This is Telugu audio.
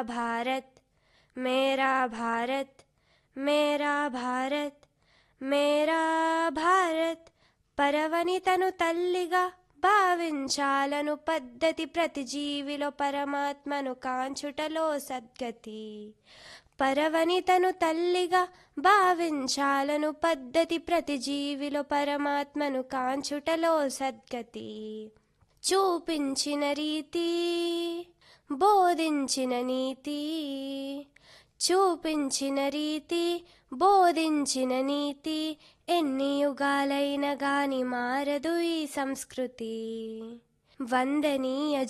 భారత్ మేరా భారత్ మేరా భారత్ మేరా భారత్ పరవనితను తల్లిగా భావించాలను పద్ధతి ప్రతి జీవిలో పరమాత్మను కాంచుటలో సద్గతి పరవనితను తల్లిగా భావించాలను పద్ధతి ప్రతి జీవిలో పరమాత్మను కాంచుటలో సద్గతి చూపించిన రీతి బోధించిన నీతి చూపించిన రీతి బోధించిన నీతి ఎన్ని యుగాలైన గాని మారదు ఈ సంస్కృతి వందనీయ